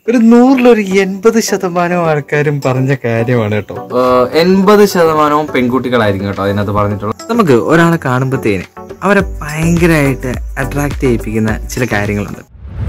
ഒരു നൂറിലൊരു എൺപത് ശതമാനം ആൾക്കാരും പറഞ്ഞ കാര്യമാണ് കേട്ടോ എൺപത് ശതമാനവും പെൺകുട്ടികളായിരിക്കും കേട്ടോ അതിനകത്ത് പറഞ്ഞിട്ടുള്ളത് നമുക്ക് ഒരാളെ കാണുമ്പോഴത്തേന് അവരെ ഭയങ്കരമായിട്ട് അട്രാക്ട് ചെയ്യിപ്പിക്കുന്ന ചില കാര്യങ്ങളുണ്ട്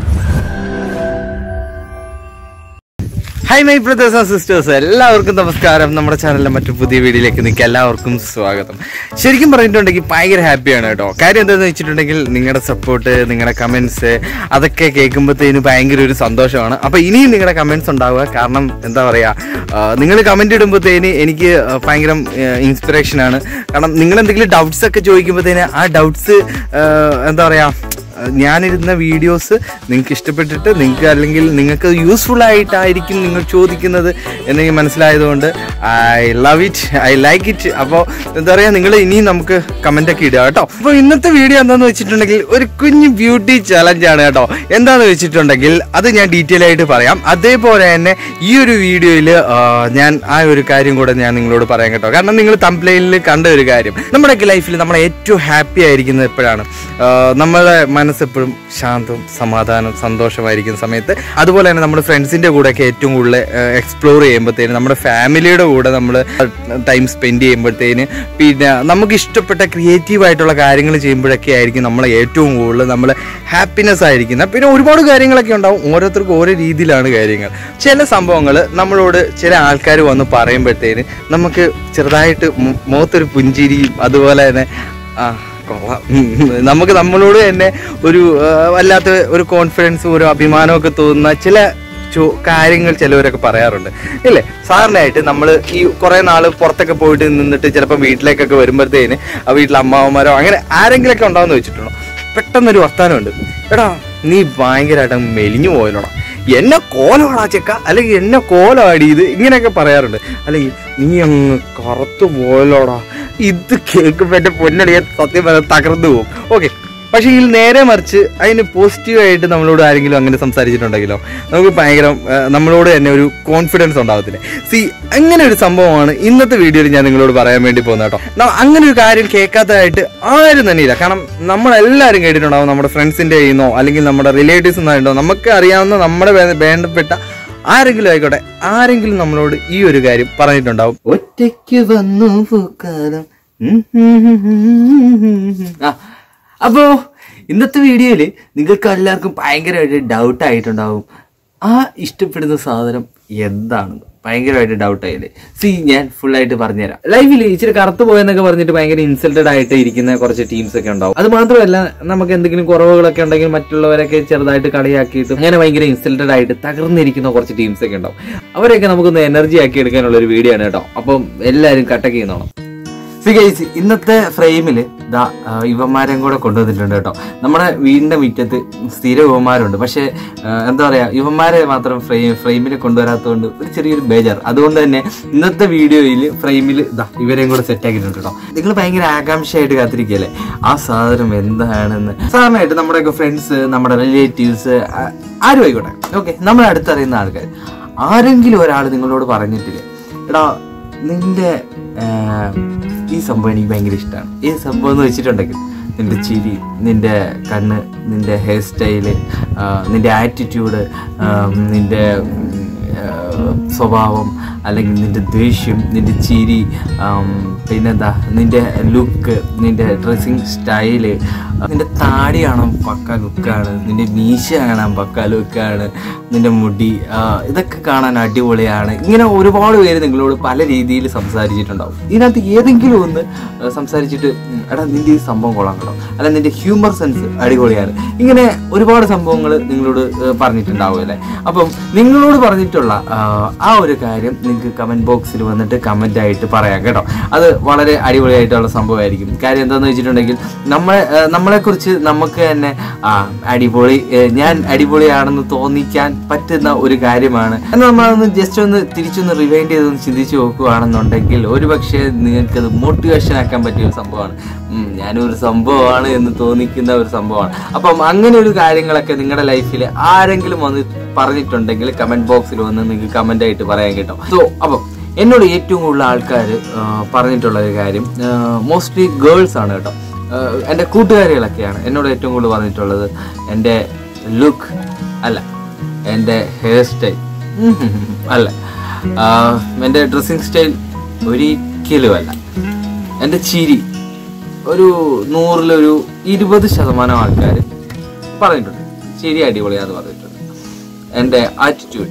hi my brothers and sisters എല്ലാവർക്കും നമസ്കാരം നമ്മുടെ ചാനലിലെ മറ്റു പുതിയ വീഡിയോയിലേക്ക് നിങ്ങൾക്ക് എല്ലാവർക്കും സ്വാഗതം ശരിക്കും പറഞ്ഞിട്ടുണ്ടെങ്കിൽ ഭയങ്കര ഹാപ്പിയാണ് കേട്ടോ കാര്യം എന്താണെന്ന് വെച്ചിട്ടുണ്ടെങ്കിൽ നിങ്ങളുടെ സപ്പോർട്ട് നിങ്ങളുടെ കമൻസ് അതൊക്കെ കേൾക്കുമ്പോഴത്തേനും ഭയങ്കര ഒരു സന്തോഷമാണ് അപ്പോൾ ഇനിയും നിങ്ങളുടെ കമൻസ് ഉണ്ടാവുക കാരണം എന്താ പറയുക നിങ്ങൾ കമൻറ്റ് ഇടുമ്പോഴത്തേന് എനിക്ക് ഭയങ്കര ഇൻസ്പിറേഷനാണ് കാരണം നിങ്ങൾ എന്തെങ്കിലും ഡൗട്ട്സ് ഒക്കെ ചോദിക്കുമ്പോഴത്തേന് ആ ഡൗട്ട്സ് എന്താ പറയുക ഞാനിരുന്ന വീഡിയോസ് നിങ്ങൾക്ക് ഇഷ്ടപ്പെട്ടിട്ട് നിങ്ങൾക്ക് അല്ലെങ്കിൽ നിങ്ങൾക്ക് യൂസ്ഫുൾ ആയിട്ടായിരിക്കും നിങ്ങൾ ചോദിക്കുന്നത് എന്നെനിക്ക് മനസ്സിലായതുകൊണ്ട് I love it I like it അപ്പോൾ എന്താ പറയുക നിങ്ങൾ ഇനിയും നമുക്ക് കമൻ്റ് ഒക്കെ ഇടുക കേട്ടോ അപ്പോൾ ഇന്നത്തെ വീഡിയോ എന്താണെന്ന് വെച്ചിട്ടുണ്ടെങ്കിൽ ഒരു കുഞ്ഞ് ബ്യൂട്ടി ചലഞ്ചാണ് കേട്ടോ എന്താണെന്ന് വെച്ചിട്ടുണ്ടെങ്കിൽ അത് ഞാൻ ഡീറ്റെയിൽ ആയിട്ട് പറയാം അതേപോലെ തന്നെ ഈ ഒരു വീഡിയോയിൽ ഞാൻ ആ ഒരു കാര്യം കൂടെ ഞാൻ നിങ്ങളോട് പറയാം കേട്ടോ കാരണം നിങ്ങൾ തംപ്ലൈനിൽ കണ്ട ഒരു കാര്യം നമ്മുടെയൊക്കെ ലൈഫിൽ നമ്മൾ ഏറ്റവും ഹാപ്പി ആയിരിക്കുന്നത് എപ്പോഴാണ് ആഹ് നമ്മുടെ മനസ്സെപ്പോഴും ശാന്തവും സമാധാനം സന്തോഷമായിരിക്കുന്ന സമയത്ത് അതുപോലെ തന്നെ നമ്മുടെ ഫ്രണ്ട്സിൻ്റെ കൂടെയൊക്കെ ഏറ്റവും കൂടുതൽ എക്സ്പ്ലോർ ചെയ്യുമ്പോഴത്തേന് നമ്മുടെ ഫാമിലിയുടെ കൂടെ നമ്മൾ ടൈം സ്പെൻഡ് ചെയ്യുമ്പോഴത്തേന് പിന്നെ നമുക്ക് ഇഷ്ടപ്പെട്ട ക്രിയേറ്റീവ് ആയിട്ടുള്ള കാര്യങ്ങൾ ചെയ്യുമ്പോഴൊക്കെ ആയിരിക്കും നമ്മൾ ഏറ്റവും കൂടുതൽ നമ്മൾ ഹാപ്പിനെസ് ആയിരിക്കുന്നത് പിന്നെ ഒരുപാട് കാര്യങ്ങളൊക്കെ ഉണ്ടാവും ഓരോരുത്തർക്കും ഓരോ രീതിയിലാണ് കാര്യങ്ങൾ ചില സംഭവങ്ങൾ നമ്മളോട് ചില ആൾക്കാർ വന്ന് പറയുമ്പോഴത്തേന് നമുക്ക് ചെറുതായിട്ട് മു- മുഖത്തൊരു പുഞ്ചിരിയും അതുപോലെ തന്നെ ആ കൊള്ളാം ഉം, ഉം. നമുക്ക് നമ്മളോട് തന്നെ ഒരു ആ, വല്ലാത്ത ഒരു കോൺഫിഡൻസും ഒരു അഭിമാനമൊക്കെ തോന്നുന്ന ചില ചോ- കാര്യങ്ങൾ ചിലവരൊക്കെ പറയാറുണ്ട് ഇല്ലേ സാധാരണയായിട്ട് നമ്മൾ ഈ കുറേ നാൾ പുറത്തൊക്കെ പോയിട്ട് നിന്നിട്ട് ചിലപ്പോൾ വീട്ടിലേക്കൊക്കെ വരുമ്പോഴത്തേന് ആ വീട്ടിലെ അമ്മാവന്മാരോ അങ്ങനെ ആരെങ്കിലൊക്കെ ഉണ്ടാവുമെന്ന് വെച്ചിട്ടുണ്ടോ പെട്ടെന്നൊരു വർത്താനമുണ്ട് എടാ നീ ഭയങ്കരമായിട്ട് മെലിഞ്ഞു പോയല്ലോടാ എന്നെ കോലമാടാ ചെക്ക അല്ലെങ്കിൽ എന്നെ കോലമാടി ഇത് ഇങ്ങനെയൊക്കെ പറയാറുണ്ട് അല്ലെങ്കിൽ നീ അങ്ങ് കറുത്തു പോയല്ലോടാ ഇത് കേൾക്കുമ്പോൾ എൻ്റെ പൊന്നടിയെ സത്യം പറഞ്ഞാൽ തകർന്നു പോകും ഓക്കെ പക്ഷേ ഇതിൽ നേരെ മറിച്ച് അതിന് പോസിറ്റീവായിട്ട് നമ്മളോട് ആരെങ്കിലും അങ്ങനെ സംസാരിച്ചിട്ടുണ്ടെങ്കിലോ നമുക്ക് ഭയങ്കര ആ, നമ്മളോട് തന്നെ ഒരു കോൺഫിഡൻസ് ഉണ്ടാവത്തില്ലേ സി അങ്ങനെ ഒരു സംഭവമാണ് ഇന്നത്തെ വീഡിയോയിൽ ഞാൻ നിങ്ങളോട് പറയാൻ വേണ്ടി പോകുന്നത് കേട്ടോ ന- അങ്ങനെ ഒരു കാര്യം കേൾക്കാത്തതായിട്ട് ആരും തന്നെ ഇല്ല കാരണം നമ്മളെല്ലാവരും കേട്ടിട്ടുണ്ടാവും നമ്മുടെ ഫ്രണ്ട്സിൻ്റെ കയ്യിൽ അല്ലെങ്കിൽ നമ്മുടെ റിലേറ്റീവ്സ് നിന്നോ നമുക്ക് അറിയാവുന്ന നമ്മുടെ വേ- വേണ്ടപ്പെട്ട ആരെങ്കിലും ആയിക്കോട്ടെ ആരെങ്കിലും നമ്മളോട് ഈ ഒരു കാര്യം പറഞ്ഞിട്ടുണ്ടാവും ഒറ്റയ്ക്ക് വന്നു പൂക്കാലം ഉം ഉം ഉം ഉം ഉം ഉം. ആ അപ്പോ ഇന്നത്തെ വീഡിയോയില് നിങ്ങൾക്ക് എല്ലാവർക്കും ഭയങ്കരമായിട്ട് ഡൗട്ട് ആയിട്ടുണ്ടാവും ആ ഇഷ്ടപ്പെടുന്ന സാധനം എന്താണെന്ന് ഭയങ്കരമായിട്ട് ഡൗട്ട് ആയില്ലേ സി ഞാൻ ഫുൾ ആയിട്ട് പറഞ്ഞുതരാം ലൈഫിൽ ഇച്ചിരി കറുത്തു പോയെന്നൊക്കെ പറഞ്ഞിട്ട് ഭയങ്കര ഇൻസൾട്ടഡ് ആയിട്ട് ഇരിക്കുന്ന കുറച്ച് ടീംസ് ഒക്കെ ഉണ്ടാവും അത് മാത്രമല്ല നമുക്ക് എന്തെങ്കിലും കുറവുകളൊക്കെ ഉണ്ടെങ്കിൽ മറ്റുള്ളവരൊക്കെ ചെറുതായിട്ട് കളിയാക്കിയിട്ട് അങ്ങനെ ഭയങ്കര ഇൻസൾട്ടഡ് ആയിട്ട് തകർന്നിരിക്കുന്ന കുറച്ച് ടീംസ് ഒക്കെ ഉണ്ടാവും അവരെയൊക്കെ നമുക്കൊന്ന് എനർജി ആക്കി എടുക്കാനുള്ള ഒരു വീഡിയോ ആണ് കേട്ടോ അപ്പം എല്ലാവരും കട്ടക്ക് ചെയ്യുന്നോണം സി ഗൈസ് ഇന്നത്തെ ഫ്രെയിമിൽ ദാ ആ, ഇവന്മാരെയും കൂടെ കൊണ്ടുവന്നിട്ടുണ്ട് കേട്ടോ നമ്മുടെ വീടിന്റെ മുറ്റത്ത് സ്ഥിര ഇവന്മാരുണ്ട് പക്ഷെ ആ, എന്താ പറയാ ഇവന്മാരെ മാത്രം ഫ്രെയിം ഫ്രെയിമിൽ കൊണ്ടുവരാത്തതുകൊണ്ട് ഒരു ചെറിയൊരു ബേജാർ അതുകൊണ്ട് തന്നെ ഇന്നത്തെ വീഡിയോയിൽ ഫ്രെയിമിൽ ദാ ഇവരെയും കൂടെ സെറ്റ് ആക്കിയിട്ടുണ്ട് കേട്ടോ നിങ്ങൾ ഭയങ്കര ആകാംക്ഷയായിട്ട് കാത്തിരിക്കുകയല്ലേ ആ സാധനം എന്താണെന്ന് സാധാരണയായിട്ട് നമ്മുടെയൊക്കെ ഫ്രണ്ട്സ് നമ്മുടെ റിലേറ്റീവ്സ് ആരും ആയിക്കോട്ടെ ഓക്കെ നമ്മളെ അടുത്തറിയുന്ന ആൾക്കാർ ആരെങ്കിലും ഒരാൾ നിങ്ങളോട് പറഞ്ഞിട്ടില്ലേ എടാ നിന്റെ ആഹ്, ഈ സംഭവം എനിക്ക് ഭയങ്കര ഇഷ്ടമാണ് ഈ സംഭവം എന്ന് വെച്ചിട്ടുണ്ടെങ്കിൽ നിന്റെ ചിരി നിന്റെ കണ്ണ് നിന്റെ ഹെയർ സ്റ്റൈല് നിന്റെ ആറ്റിറ്റ്യൂഡ് നിന്റെ ഉം, ആഹ്, സ്വഭാവം അല്ലെങ്കിൽ നിന്റെ ദേഷ്യം നിന്റെ ചിരി ആം, പിന്നെന്താ നിന്റെ ലുക്ക് നിന്റെ ഡ്രസ്സിങ് സ്റ്റൈല് നിന്റെ താടി കാണാൻ പക്ക ലുക്കാണ് നിന്റെ മീശ കാണാൻ പക്ക ലുക്കാണ് നിന്റെ മുടി ആ, ഇതൊക്കെ കാണാൻ അടിപൊളിയാണ് ഇങ്ങനെ ഒരുപാട് പേര് നിങ്ങളോട് പല രീതിയിൽ സംസാരിച്ചിട്ടുണ്ടാവും ഇതിനകത്ത് ഏതെങ്കിലും ഒന്ന് ആ, സംസാരിച്ചിട്ട് ഉം, എടാ നിന്റെ ഈ സംഭവം കൊള്ളാം കേട്ടോ അല്ല നിന്റെ ഹ്യൂമർ സെൻസ് അടിപൊളിയാണ് ഇങ്ങനെ ഒരുപാട് സംഭവങ്ങൾ നിങ്ങളോട് ആ, പറഞ്ഞിട്ടുണ്ടാവും അല്ലേ അപ്പം നിങ്ങളോട് പറഞ്ഞിട്ടുള്ള ആ, ആ ഒരു കാര്യം നിങ്ങൾക്ക് കമന്റ് ബോക്സിൽ വന്നിട്ട് കമന്റ് ആയിട്ട് പറയാം കേട്ടോ അത് വളരെ അടിപൊളിയായിട്ടുള്ള സംഭവമായിരിക്കും കാര്യം എന്താണെന്ന് വെച്ചിട്ടുണ്ടെങ്കിൽ നമ്മളെ ആ, നമ്മളെക്കുറിച്ച് നമുക്ക് തന്നെ ആ അടിപൊളി ഏ, ഞാൻ അടിപൊളിയാണെന്ന് തോന്നിക്കാൻ പറ്റുന്ന ഒരു കാര്യമാണ് എന്നാൽ നമ്മളതൊന്ന് ജസ്റ്റ് ഒന്ന് തിരിച്ചൊന്ന് റിവൈൻഡ് ചെയ്തൊന്ന് ചിന്തിച്ച് നോക്കുകയാണെന്നുണ്ടെങ്കിൽ ഒരുപക്ഷെ നിങ്ങൾക്കത് മോട്ടിവേഷൻ ആക്കാൻ പറ്റിയ ഒരു സംഭവമാണ് ഉം, ഞാനൊരു സംഭവമാണ് എന്ന് തോന്നിക്കുന്ന ഒരു സംഭവമാണ് അപ്പം അങ്ങനെ ഒരു കാര്യങ്ങളൊക്കെ നിങ്ങളുടെ ലൈഫിൽ ആരെങ്കിലും വന്ന് പറഞ്ഞിട്ടുണ്ടെങ്കിൽ കമന്റ് ബോക്സിൽ വന്ന് നിങ്ങൾക്ക് കമന്റ് ആയിട്ട് പറയാൻ കേട്ടോ സോ അപ്പം എന്നോട് ഏറ്റവും കൂടുതൽ ആൾക്കാർ പറഞ്ഞിട്ടുള്ള ഒരു കാര്യം മോസ്റ്റ്ലി ഗേൾസ് ആണ് കേട്ടോ ആഹ് എൻ്റെ കൂട്ടുകാരികളൊക്കെയാണ് എന്നോട് ഏറ്റവും കൂടുതൽ പറഞ്ഞിട്ടുള്ളത് എൻ്റെ ലുക്ക് അല്ല എൻ്റെ ഹെയർ സ്റ്റൈൽ അല്ല ആ, എൻ്റെ ഡ്രസ്സിങ് സ്റ്റൈൽ ഒരിക്കലും അല്ല എൻ്റെ ചിരി ഒരു നൂറിലൊരു ഇരുപത് ശതമാനം ആൾക്കാർ പറഞ്ഞിട്ടുണ്ട് ചിരി അടിപൊളിയാന്ന് പറഞ്ഞിട്ടുണ്ട് എൻ്റെ ആറ്റിറ്റ്യൂഡ്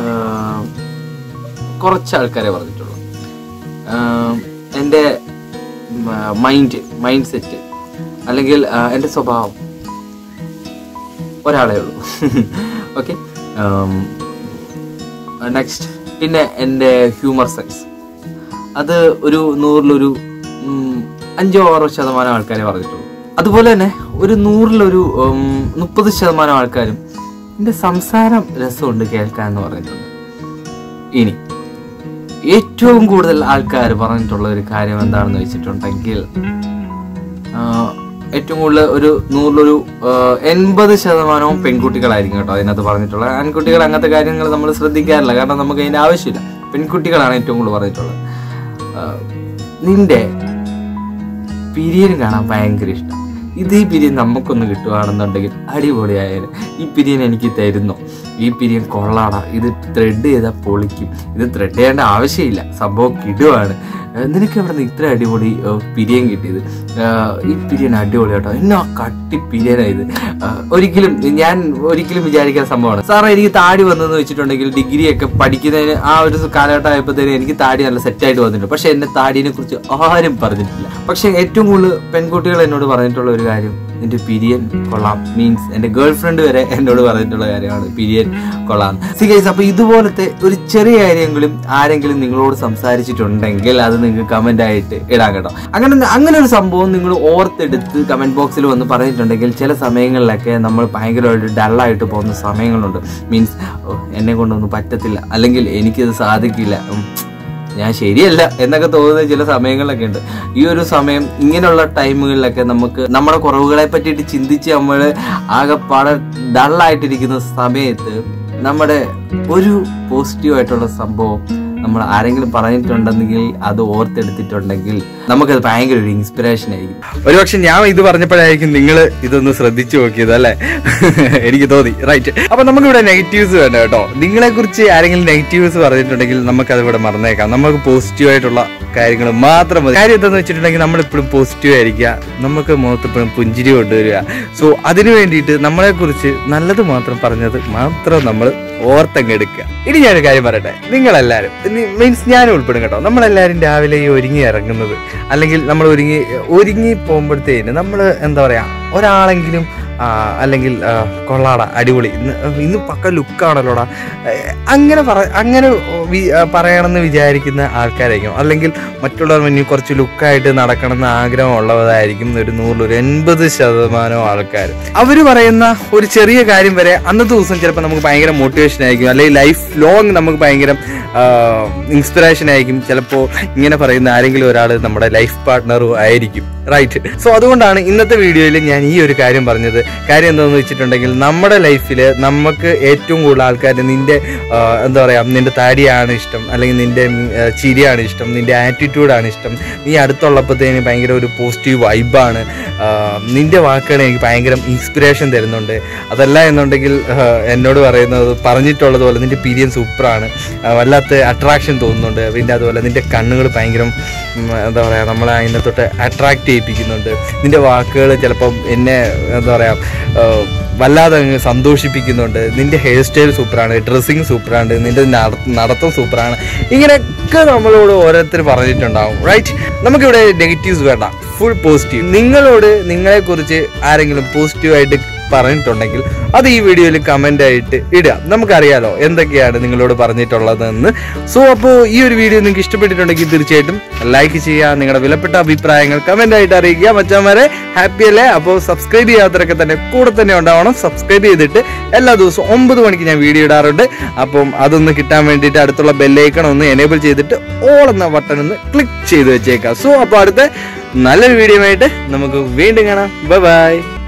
കുറച്ച് ആൾക്കാരെ പറഞ്ഞിട്ടുള്ളൂ ആം, എൻ്റെ മൈൻഡ് മൈൻഡ് സെറ്റ് അല്ലെങ്കിൽ ആ, എൻ്റെ സ്വഭാവം ഒരാളേ ഉള്ളൂ ഓക്കെ നെക്സ്റ്റ് പിന്നെ എൻ്റെ ഹ്യൂമർ സെൻസ് അത് ഒരു നൂറിലൊരു ഉം, അഞ്ചോ ആറോ ശതമാനം ആൾക്കാരെ പറഞ്ഞിട്ടുള്ളൂ അതുപോലെ തന്നെ ഒരു നൂറിലൊരു ഉം, മുപ്പത് ശതമാനം ആൾക്കാരും എൻ്റെ സംസാരം രസമുണ്ട് കേൾക്കാൻ എന്ന് പറഞ്ഞിട്ടുണ്ട് ഇനി ഏറ്റവും കൂടുതൽ ആൾക്കാർ പറഞ്ഞിട്ടുള്ള ഒരു കാര്യം എന്താണെന്ന് വെച്ചിട്ടുണ്ടെങ്കിൽ ആ, ഏറ്റവും കൂടുതൽ ഒരു നൂറിലൊരു ആ, എൺപത് ശതമാനവും പെൺകുട്ടികളായിരിക്കും കേട്ടോ അതിനകത്ത് പറഞ്ഞിട്ടുള്ളത് ആൺകുട്ടികൾ അങ്ങനത്തെ കാര്യങ്ങൾ നമ്മൾ ശ്രദ്ധിക്കാറില്ല കാരണം നമുക്ക് അതിന്റെ ആവശ്യമില്ല പെൺകുട്ടികളാണ് ഏറ്റവും കൂടുതൽ പറഞ്ഞിട്ടുള്ളത് ആ, നിന്റെ പിരിയൻ കാണാൻ ഭയങ്കര ഇഷ്ടം ഇത് ഈ പിരിയൻ നമുക്കൊന്ന് കിട്ടുകയാണെന്നുണ്ടെങ്കിൽ അടിപൊളിയായാലും ഈ പിരിയൻ എനിക്ക് തരുന്നു ഈ പിരിയൻ കൊള്ളാടാ ഇത് ത്രെഡ് ചെയ്താൽ പൊളിക്കും ഇത് ത്രെഡ് ചെയ്യേണ്ട ആവശ്യമില്ല സംഭവം കിടുവാണ് ഏഹ് നിനക്ക് എവിടെ നിന്ന് ഇത്ര അടിപൊളി ഏഹ് പിരിയൻ കിട്ടിയത് ഏഹ് ഈ പിരിയൻ അടിപൊളി കേട്ടോ എന്നാ കട്ടി പിരിയനാ ഇത് ഏഹ് ഒരിക്കലും ഞാൻ ഒരിക്കലും വിചാരിക്കുന്ന സംഭവമാണ് സാറേ എനിക്ക് താടി വന്നെന്ന് വെച്ചിട്ടുണ്ടെങ്കിൽ ഡിഗ്രി ഒക്കെ പഠിക്കുന്നതിന് ആ ഒരു കാലഘട്ടം ആയപ്പോഴത്തേനും എനിക്ക് താടി നല്ല സെറ്റായിട്ട് വന്നിട്ടുണ്ട് പക്ഷെ എന്റെ താടിനെ കുറിച്ച് ആരും പറഞ്ഞിട്ടില്ല പക്ഷെ ഏറ്റവും കൂടുതൽ പെൺകുട്ടികൾ എന്നോട് പറഞ്ഞിട്ടുള്ള ഒരു കാര്യം നിന്റെ പിരിയൻ കൊള്ളാം മീൻസ് എന്റെ ഗേൾ ഫ്രണ്ട് വരെ എന്നോട് പറഞ്ഞിട്ടുള്ള കാര്യമാണ് പിരിയൻ കൊള്ളാം സി ഗൈസ് അപ്പൊ ഇതുപോലത്തെ ഒരു ചെറിയ കാര്യങ്ങളും ആരെങ്കിലും നിങ്ങളോട് സംസാരിച്ചിട്ടുണ്ടെങ്കിൽ അത് നിങ്ങൾക്ക് കമന്റ് ആയിട്ട് ഇടാൻ കേട്ടോ അങ്ങനെ അങ്ങനെ ഒരു സംഭവം നിങ്ങൾ ഓർത്തെടുത്ത് കമന്റ് ബോക്സിൽ വന്ന് പറഞ്ഞിട്ടുണ്ടെങ്കിൽ ചില സമയങ്ങളിലൊക്കെ നമ്മൾ ഭയങ്കരമായിട്ട് ഡള്ളായിട്ട് പോകുന്ന സമയങ്ങളുണ്ട് മീൻസ് എന്നെ കൊണ്ടൊന്നും പറ്റത്തില്ല അല്ലെങ്കിൽ എനിക്കിത് സാധിക്കില്ല ഉം, ഞാൻ ശരിയല്ല എന്നൊക്കെ തോന്നുന്ന ചില സമയങ്ങളിലൊക്കെ ഉണ്ട് ഈ ഒരു സമയം ഇങ്ങനെയുള്ള ടൈമുകളിലൊക്കെ നമുക്ക് നമ്മുടെ കുറവുകളെ പറ്റിയിട്ട് ചിന്തിച്ച് നമ്മൾ ആകെപ്പാടെ ഡള്ളായിട്ടിരിക്കുന്ന സമയത്ത് നമ്മുടെ ഒരു പോസിറ്റീവ് ആയിട്ടുള്ള സംഭവം നമ്മൾ ആരെങ്കിലും പറഞ്ഞിട്ടുണ്ടെങ്കിൽ അത് ഓർത്തെടുത്തിട്ടുണ്ടെങ്കിൽ നമുക്കത് ഭയങ്കര ഒരു ഇൻസ്പിറേഷൻ ആയിരിക്കും ഒരുപക്ഷെ ഞാൻ ഇത് പറഞ്ഞപ്പോഴായിരിക്കും നിങ്ങൾ ഇതൊന്ന് ശ്രദ്ധിച്ചു നോക്കിയത് അല്ലേ എനിക്ക് തോന്നി റൈറ്റ് അപ്പൊ നമുക്ക് ഇവിടെ നെഗറ്റീവ്സ് വേണ്ട കേട്ടോ നിങ്ങളെ കുറിച്ച് ആരെങ്കിലും നെഗറ്റീവ്സ് പറഞ്ഞിട്ടുണ്ടെങ്കിൽ നമുക്ക് അത് ഇവിടെ മറന്നേക്കാം നമുക്ക് പോസിറ്റീവ് ആയിട്ടുള്ള കാര്യങ്ങൾ മാത്രം മതി കാര്യം എന്താന്ന് വെച്ചിട്ടുണ്ടെങ്കിൽ നമ്മൾ ഇപ്പോഴും പോസിറ്റീവ് ആയിരിക്കുക നമുക്ക് മുഖത്ത് ഇപ്പോഴും പുഞ്ചിരി കൊണ്ടുവരിക സോ അതിനു വേണ്ടിയിട്ട് നമ്മളെ കുറിച്ച് നല്ലത് മാത്രം പറഞ്ഞത് മാത്രം നമ്മൾ ഓർത്തങ്ങ് എടുക്കുക ഇനി ഞാനൊരു കാര്യം പറയട്ടെ നിങ്ങളെല്ലാവരും മീൻസ് ഞാനും ഉൾപ്പെടും കേട്ടോ നമ്മളെല്ലാവരും രാവിലെ ഈ ഒരുങ്ങി ഇറങ്ങുന്നത് അല്ലെങ്കിൽ നമ്മൾ ഒരുങ്ങി ഒരുങ്ങി പോകുമ്പോഴത്തേന് നമ്മൾ എന്താ പറയാ ഒരാളെങ്കിലും ആ, അല്ലെങ്കിൽ ആ, കൊള്ളാടാ അടിപൊളി ഇന്ന് ഇന്ന് പക്ക ലുക്കാണല്ലോടാ ഏഹ്, അങ്ങനെ പറ അങ്ങനെ വി- ആ, പറയണമെന്ന് വിചാരിക്കുന്ന ആൾക്കാരായിരിക്കും അല്ലെങ്കിൽ മറ്റുള്ളവർ മുന്നിൽ കുറച്ച് ലുക്കായിട്ട് നടക്കണമെന്ന് ആഗ്രഹമുള്ളവരായിരിക്കും ഒരു നൂറിൽ ഒരു എൺപത് ശതമാനം ആൾക്കാർ അവർ പറയുന്ന ഒരു ചെറിയ കാര്യം വരെ അന്നത്തെ ദിവസം ചിലപ്പോൾ നമുക്ക് ഭയങ്കര മോട്ടിവേഷൻ ആയിരിക്കും അല്ലെങ്കിൽ ലൈഫ് ലോങ് നമുക്ക് ഭയങ്കര ഇൻസ്പിറേഷൻ ആയിരിക്കും ചിലപ്പോൾ ഇങ്ങനെ പറയുന്ന ആരെങ്കിലും ഒരാൾ നമ്മുടെ ലൈഫ് പാർട്ട്ണറും ആയിരിക്കും റൈറ്റ് സോ അതുകൊണ്ടാണ് ഇന്നത്തെ വീഡിയോയിൽ ഞാൻ ഈ ഒരു കാര്യം പറഞ്ഞത് കാര്യം എന്താണെന്ന് വെച്ചിട്ടുണ്ടെങ്കിൽ നമ്മുടെ ലൈഫിൽ നമുക്ക് ഏറ്റവും കൂടുതൽ ആൾക്കാർ നിന്റെ ആ, എന്താ പറയുക നിന്റെ താടിയാണ് ഇഷ്ടം അല്ലെങ്കിൽ നിന്റെ ഉം, ആ, ചിരിയാണ് ഇഷ്ടം നിന്റെ ആറ്റിറ്റ്യൂഡാണ് ഇഷ്ടം നീ അടുത്തുള്ളപ്പോഴത്തേന് ഭയങ്കര ഒരു പോസിറ്റീവ് വൈബാണ് നിന്റെ വാക്കുകൾ എനിക്ക് ഭയങ്കര ഇൻസ്പിറേഷൻ തരുന്നുണ്ട് അതല്ല എന്നുണ്ടെങ്കിൽ ആ, എന്നോട് പറയുന്നത് പറഞ്ഞിട്ടുള്ളത് പോലെ നിന്റെ പീരിയൻ സൂപ്പറാണ് വല്ലാത്ത അട്രാക്ഷൻ തോന്നുന്നുണ്ട് പിന്നെ അതുപോലെ നിന്റെ കണ്ണുകൾ ഭയങ്കര ഉം, എന്താ പറയുക നമ്മളെ അതിനെ തൊട്ട് അട്രാക്ട് ചെയ്യിപ്പിക്കുന്നുണ്ട് നിന്റെ വാക്കുകൾ ചിലപ്പം എന്നെ എന്താ പറയുക വല്ലാതെ അങ്ങ് സന്തോഷിപ്പിക്കുന്നുണ്ട് നിന്റെ ഹെയർ സ്റ്റൈൽ സൂപ്പറാണ് ഡ്രസ്സിങ് സൂപ്പറാണ് നിന്റെ നട- നടത്തം സൂപ്പറാണ് ഇങ്ങനെയൊക്കെ നമ്മളോട് ഓരോരുത്തർ പറഞ്ഞിട്ടുണ്ടാവും റൈറ്റ് നമുക്കിവിടെ നെഗറ്റീവ്സ് വേണ്ട ഫുൾ പോസിറ്റീവ് നിങ്ങളോട് നിങ്ങളെക്കുറിച്ച് ആരെങ്കിലും പോസിറ്റീവായിട്ട് പറഞ്ഞിട്ടുണ്ടെങ്കിൽ അത് ഈ വീഡിയോയിൽ കമൻ്റ് ആയിട്ട് ഇടുക നമുക്കറിയാലോ എന്തൊക്കെയാണ് നിങ്ങളോട് പറഞ്ഞിട്ടുള്ളതെന്ന് സോ അപ്പോൾ ഈ ഒരു വീഡിയോ നിങ്ങൾക്ക് ഇഷ്ടപ്പെട്ടിട്ടുണ്ടെങ്കിൽ തീർച്ചയായിട്ടും ലൈക്ക് ചെയ്യുക നിങ്ങളുടെ വിലപ്പെട്ട അഭിപ്രായങ്ങൾ കമൻ്റ് ആയിട്ട് അറിയിക്കുക മച്ചാമാരെ ഹാപ്പി അല്ലേ അപ്പോൾ സബ്സ്ക്രൈബ് ചെയ്യാത്തവരൊക്കെ തന്നെ കൂടെ തന്നെ ഉണ്ടാവണം സബ്സ്ക്രൈബ് ചെയ്തിട്ട് എല്ലാ ദിവസവും ഒമ്പത് മണിക്ക് ഞാൻ വീഡിയോ ഇടാറുണ്ട് അപ്പം അതൊന്ന് കിട്ടാൻ വേണ്ടിയിട്ട് അടുത്തുള്ള ബെല്ലൈക്കൺ ഒന്ന് എനേബിൾ ചെയ്തിട്ട് ഓൾ എന്ന ബട്ടൺ ഒന്ന് ക്ലിക്ക് ചെയ്ത് വെച്ചേക്കാം സോ അപ്പോൾ അടുത്ത നല്ലൊരു വീഡിയോ ആയിട്ട് നമുക്ക് വീണ്ടും കാണാം ബൈ ബൈ